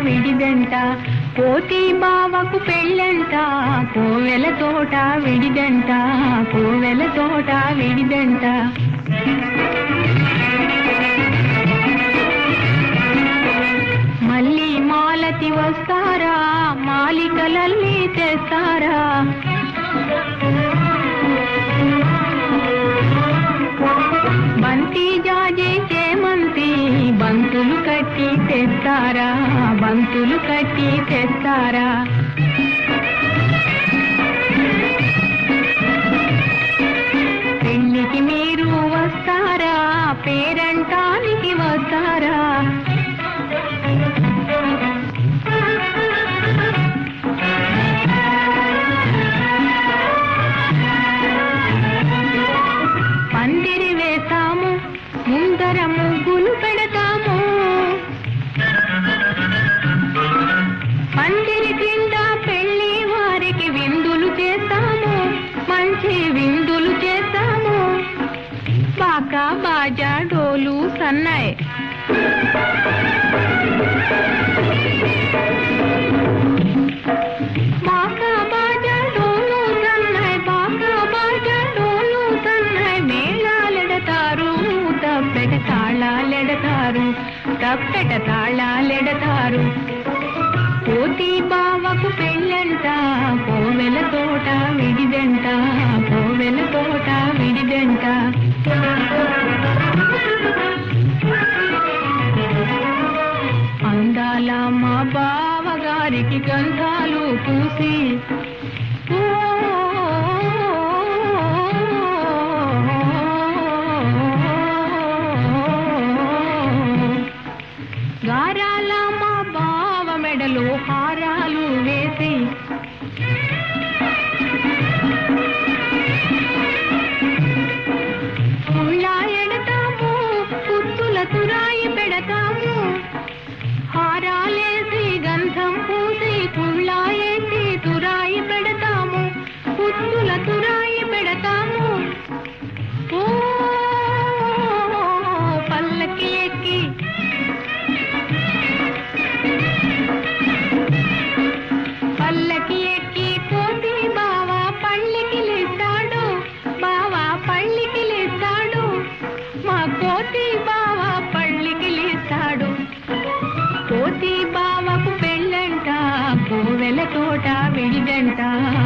విడిదంట పోతి బావకు పెళ్ళంట కోవెల తోట విడిదంట కోవెల తోట విడిదంట మళ్ళీ మాలతి వస్తారా మాలికలల్లి తెస్తారా బంతి జాజే చేమంతి బంతులు కట్టి తెస్తారా బంతులు కట్టి తెస్తారా పెళ్లికి మీరు వస్తారా పేరంటానికి వస్తారా పందిరి వేస్తాము ముందర ముగ్గులు పెడతాము పందిరి క్రింద పెళ్లి వారికి విందులు చేస్తాము మంచి విందులు చేస్తాము బాకా బాజా డోలు సన్నాయి బాకా బాజా డోలు సన్నాయి బాకా బాజా డోలు సన్నాయి మేళాలెడతారు తప్పెట తాళాలెడతారు తప్పెట తాళాలెడతారు పోతి బావకు పెళ్ళంట కోవెల తోట విడిదంట కోవెల తోట విడిదంట అందాల మా బావగారికి గంధాలు పూసి ఓ గారాల మా బావ మెడలో హారాలు వేసి ముళ్ళ ఎడతాము పుత్తుల తురాయి పెడతాము హారాలేసి గంధం పూసి కుళ్ళాయేసి తురాయి పెడతాము పుత్తుల తురాయి పెడతాము ఓ పల్లకి ఎక్కి పల్లకి ఎక్కి పోతి బావా పళ్ళకి లేస్తాడు బావా పళ్ళకి లేస్తాడు మా కోతి బావా పళ్ళకి లేస్తాడు కోతి బావకు పెళ్ళంట కోవెల తోట విడిదంట